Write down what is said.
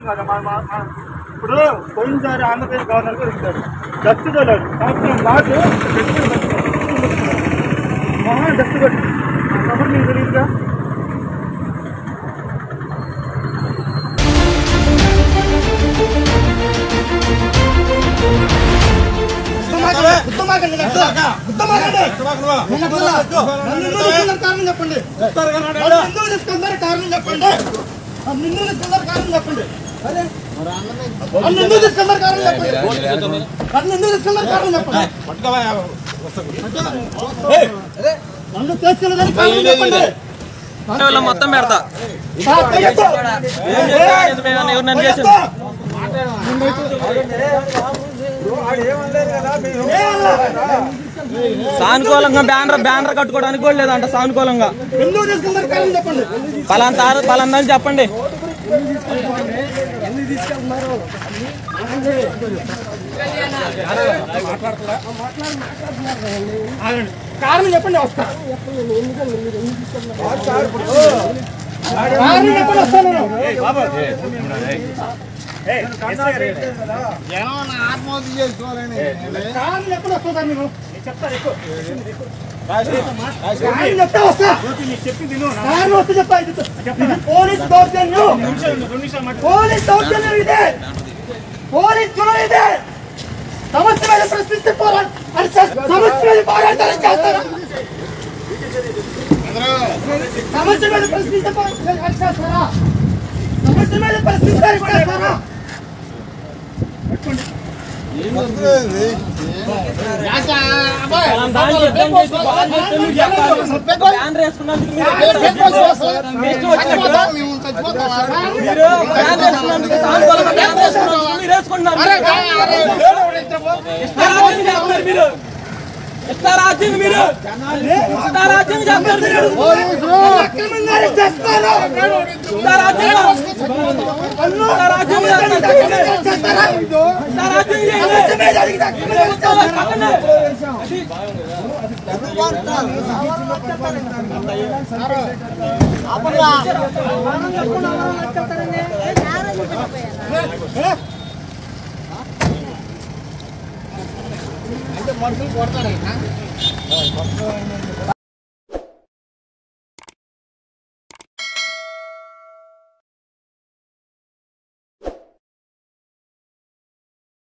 కదా మా- మా- మా- ఇప్పుడు పోయినసారి ఆంధ్రప్రదేశ్ గవర్నర్ గారు ఇచ్చారు డస్ట్ తోలాడు సంవత్సరం పాటు మహా డస్ట్ కొట్టి కాబట్టి మీకు తెలియదుగా కారణం చెప్పండి ఎందుకు తీసుకెళ్తారు కారణం చెప్పండి నన్ను ఎందుకు తీసుకెళ్తారు కారణం చెప్పండి నన్ను ఎందుకు తీసుకెళ్తారు కారణం చెప్పండి నన్ను ఎందుకు తీసుకెళ్తారు కారణం చెప్పండి నన్ను తీసుకెళ్ళడానికి కారణం చెప్పండి వీళ్ళ మొత్తం పెడతా సార్, తెగొద్దు. ఏం చేశారు? మేము ఎవరు నన్ను చేసింది? సానుకూలంగా బ్యానర్ బ్యానర్ కట్టుకోవడానికి కూడా లేదంట సానుకూలంగా ఎందుకు తీసుకెళ్తారు కారణం చెప్పండి పలాంత పలాందని చెప్పండి ఆగండి. కారణం చెప్పండి వస్తా కారణం చెప్పండి వస్తాను నేను. కారణం చెప్పండి వస్తుందా మీరు చెప్తారు ఎక్కువ కారణం చెప్తే వస్తా నీకు చెప్పింది విను. నా కారణం వస్తే చెప్తా ఇది ఇది పోలీస్ దౌర్జన్యం నిమిషం ఉండు, రెండు నిమిషాలు మాట పోలీస్ దౌర్జన్యం ఇదే పోలీస్ గుణం ఇదే సమస్య మీద ప్రశ్నిస్తే పోరాడు అని చేస్తా- సమస్య మీద పోరాటాలు చేస్తారా సమస్య మీద ప్రశ్నిస్తే పోరాటాలు అని చేస్తారా సమస్య మీద ప్రశ్నిస్తే అని చేస్తారా దానికి యుద్ధం చేసి బాగా చెప్తే నువ్వు చెప్పాలి. బ్యానర్ వేసుకున్నందుకు మీరు నెక్స్ట్ వచ్చినట్టు మీరు బ్యానర్ వేసుకున్నందుకు సానుకూలంగా బ్యానర్ వేసుకున్నందుకు మీరు వేసుకుంటున్నారు. ఇష్టారాజ్యం చేస్తున్నారు మీరు ఇష్టారాజ్యం మీరు ఇష్టారాజ్యం చేస్తున్నారు మీరు అక్రమంగా చేస్తారా ఇష్టారాజ్యం ఇష్టారాజ్యం చేస్తున్నారు. చేస్తారా ఇష్టారాజ్యం చేయండి. సమస్య మీద అడిగితే అక్రమంగా చేస్తారా?